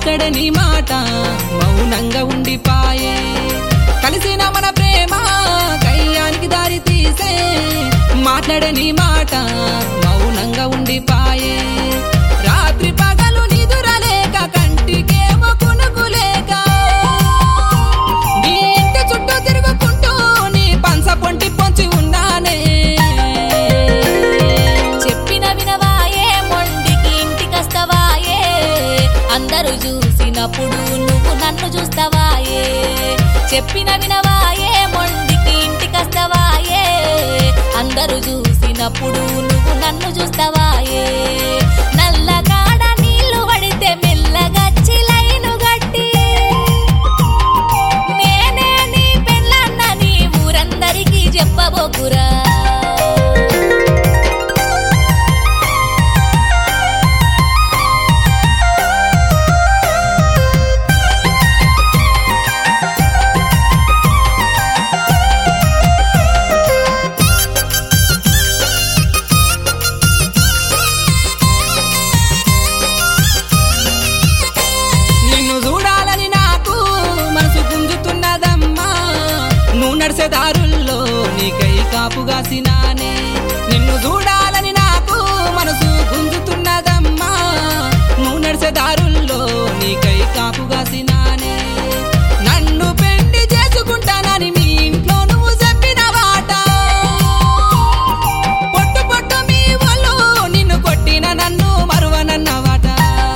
మాట్లాడని మాట మౌనంగా ఉండిపాయే కలిసిన మన ప్రేమ కయ్యానికి దారి తీసే మాట్లాడని మాట మౌనంగా ఉండిపాయే రాత్రి పగలు నిదురలేక కంటికేమో కొనుగులేక నీ ఇంటి చుట్టూ తిరుగుకుంటూ నీ పంచ పొంటి పొంచి ఉన్నానే చెప్పిన వినవాయే మొండికి ఇంటికస్తవాయే అందరూ చూసినప్పుడు నువ్వు నన్ను చూస్తావాయే చెప్పిన వినవాయే మొండికి ఇంటికస్తవాయే అందరూ చూసినప్పుడు నువ్వు నన్ను చూస్తావాయే నల్లగాడ నీళ్లు పడితే మెల్లగచ్చి లైను గట్టి నేనే నీ పెళ్ళన్నని ఊరందరికీ చెప్పబోకురా నిన్ను చూడాలని నాకు మనసు గుంజుతున్నదమ్మా నువ్వు నడిసే దారుల్లో నీకై కాపుగాసినానే నిన్ను చూడాలని నాకు మనసు గుంజుతున్నదమ్మా నువ్వు నడిసే దారుల్లో నీకై కాపుగాసినానే నన్ను పెళ్లి చేసుకుంటానని మీ ఇంట్లో నువ్వు చెప్పిన వాట పొట్టు పొట్టు మీ వాళ్ళు నిన్ను కొట్టిన నన్ను మరువనన్నవాట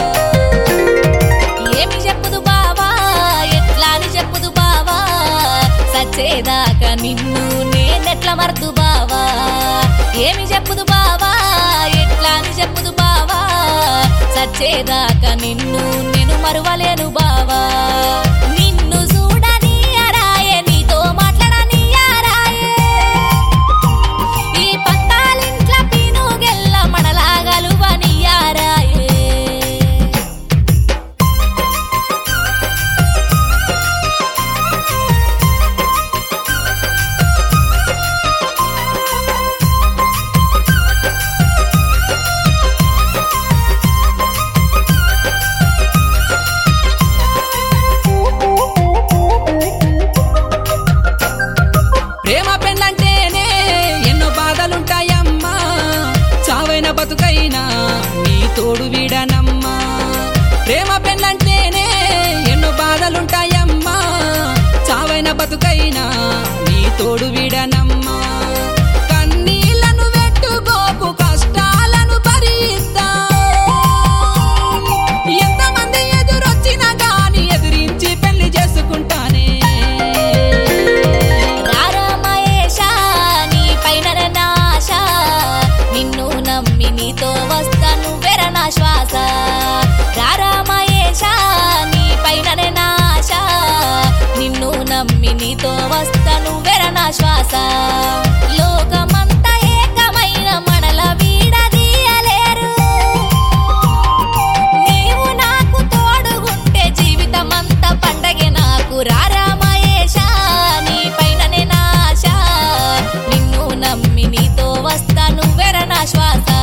ఏమి చెప్పుదు బావా ఎట్లా అని చెప్పుదు బావా సచ్చేదాకా నిన్ను నేనెట్లా మరదు బావా ఏమి చెప్పుదు బావా ఎట్లా అని చెప్పుదు బావా సచ్చేదాకా నిన్ను నేను మరువలేను బావా నిన్ను చూడని అరాయే నీతో మాట్లాడని అరాయే ఈ పత్తాలింట్ల పీనుగెల్ల మడలాగలువని యారాయే ప్రేమ పెళ్ళంటేనే ఎన్నో బాధలుంటాయమ్మా చావైన బతుకైనా నీ తోడు వీడనమ్మా ప్రేమ పెళ్ళంటేనే ఎన్నో బాధలుంటాయమ్మా చావైన బతుకైనా నీ తోడు వీడనమ్మా కన్నీళ్లను వెట్టుకోకు కష్టాలను భరిస్తా ఎంతమంది ఎదురొచ్చినా గాని ఎదిరించి పెళ్లి చేసుకుంటానే రారా మహేషా, నీ పైననే నా ఆశ. నిన్ను నమ్మి నీతో వస్తాను వెర నా శ్వాస రారా మహేషా, నీ పైననే నా ఆశ. నిన్ను నమ్మి నీతో వస్తాను వెర నా శ్వాస లోకమంతా ఏకమైన మనల వీడదీయలేరు నీవు నాకు తోడుగుంటే జీవితమంతా పండగే నాకు రారా మహేషా నీ పైననే నా ఆశ నిన్ను నమ్మి నీతో వస్తాను వెర నా శ్వాస